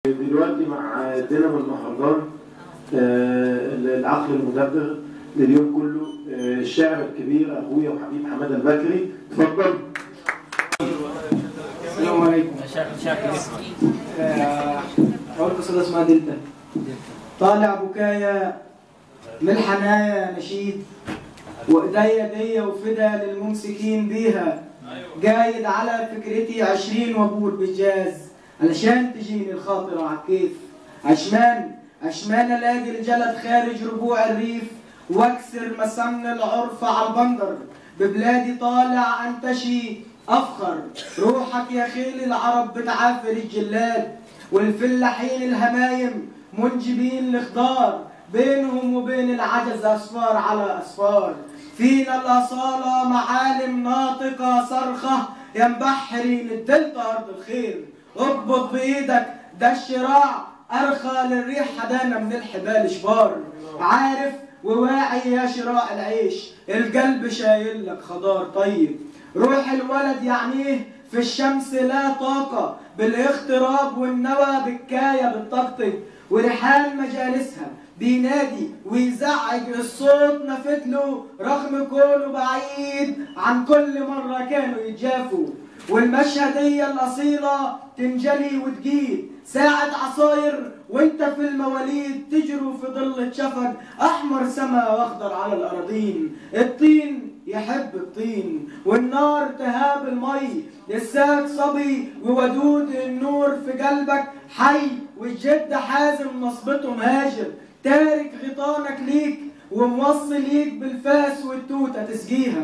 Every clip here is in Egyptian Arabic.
دلوقتي مع دينامو المهرجان آه، العقل المدبر لليوم كله آه، الشاعر الكبير اخويا وحبيب حماده البكري اتفضل السلام عليكم آه، أول قصيدة اسمها دلتا طالع بكايا من الحنايا نشيد وإيديا دي وفدا للممسكين بيها جايد على فكرتي عشرين وابور بالجاز علشان تجيني الخاطرة عالكيف عشمان عشمان الاقي الجلد خارج ربوع الريف واكسر مسن العرف على البندر ببلادي طالع انتشي افخر روحك يا خيل العرب بتعافر الجلاد والفلاحين الهمايم منجبين الخضار بينهم وبين العجز اصفار على اصفار فينا الاصاله معالم ناطقه صرخه يا مبحرين الدلتا ارض الخير اقبض بايدك ده الشراع ارخى للريح حدانا من الحبال شبار عارف وواعي يا شراع العيش القلب شايل لك خضار طيب روح الولد يعنيه في الشمس لا طاقة بالاغتراب والنوى بكاية بالطقطق وريحان مجالسها بينادي ويزعج الصوت نفد له رغم كونه بعيد عن كل مرة كانوا يتجافوا والمشهدية الأصيلة تنجلي وتجيد ساعة عصاير وانت في المواليد تجروا في ظل شفق أحمر سما واخضر على الأراضين الطين يحب الطين والنار تهاب المي لساك صبي وودود النور في قلبك حي والجد حازم نصبته مهاجر تارك غطانك ليك وموصي ليك بالفاس والتوتة تسقيها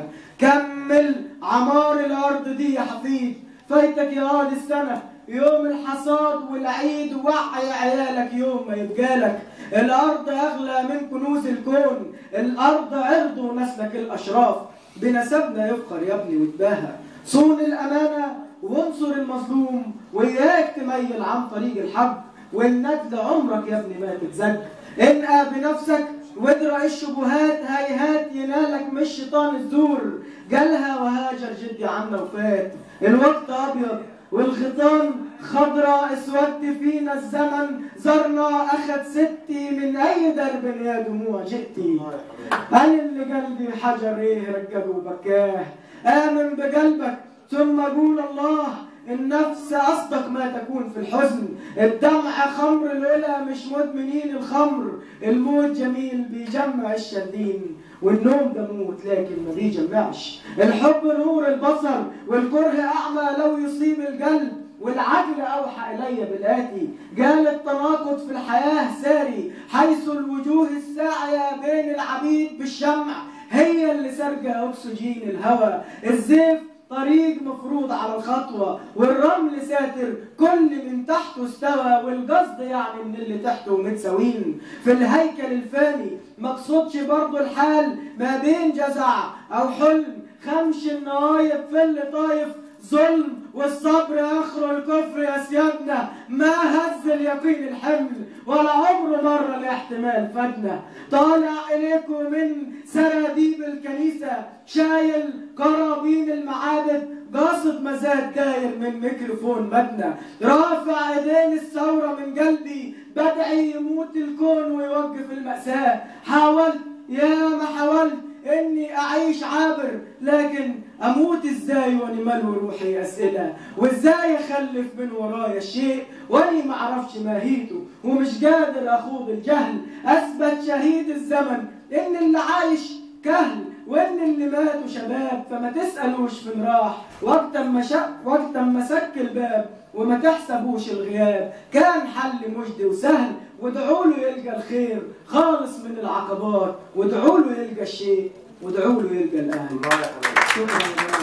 كمل عمار الأرض دي يا حفيد فايتك يا قاضي السنة يوم الحصاد والعيد وعي عيالك يوم ما يبقالك الأرض أغلى من كنوز الكون الأرض عرض نسلك الأشراف بنسبنا يفخر يا ابني وتباهى صون الأمانة وانصر المظلوم وإياك تميل عن طريق الحق والندل عمرك يا ابني ما تتزج انقى بنفسك وادرع الشبهات هيهات ينالك من الشيطان الزور جالها وهاجر جدي عنا وفات الوقت ابيض والخيطان خضرا اسود فينا الزمن زرنا اخد ستي من اي درب يا دموع جئتي انا اللي قلبي حجر ايه رقب وبكاه امن بقلبك ثم قول الله النفس أصدق ما تكون في الحزن الدمع خمر الولا مش مدمنين الخمر الموت جميل بيجمع الشاردين والنوم ده موت لكن ما بيجمعش الحب نور البصر والكره أعمى لو يصيب القلب والعجل أوحى إلي بالآتي قال التناقض في الحياة ساري حيث الوجوه الساعية بين العبيد بالشمع هي اللي سرقة أكسجين الهوى الزيف طريق مفروض على الخطوة والرمل ساتر كل من تحته استوى والقصد يعني من اللي تحته متساوين في الهيكل الفاني مقصودش برضو الحال ما بين جزع أو حلم خمش النوايب في اللي طايف ظلم والصبر اخر الكفر يا سيادنا ما هز اليقين الحمل ولا عمره مر الاحتمال فدنا طالع اليكم من سراديب الكنيسه شايل قرابين المعابد قاصد مزاد داير من ميكروفون مبنى رافع ايدين الثوره من قلبي بدعي يموت الكون ويوقف المأساة حاولت يا ما حاولت اني اعيش عابر لكن اموت ازاي واني ملو روحي اسئله وازاي اخلف من ورايا شيء واني ما اعرفش ماهيته ومش قادر اخوض الجهل اثبت شهيد الزمن ان اللي عايش كهل وان اللي ماتوا شباب فما تسالوش فين راح وقت ما شق وقت ما سك الباب وما تحسبوش الغياب كان حل مجدي وسهل وادعوا له يلقى الخير خالص من العقبات وادعوا له يلقى الشيء وادعوا له يلقى الاهل شكرا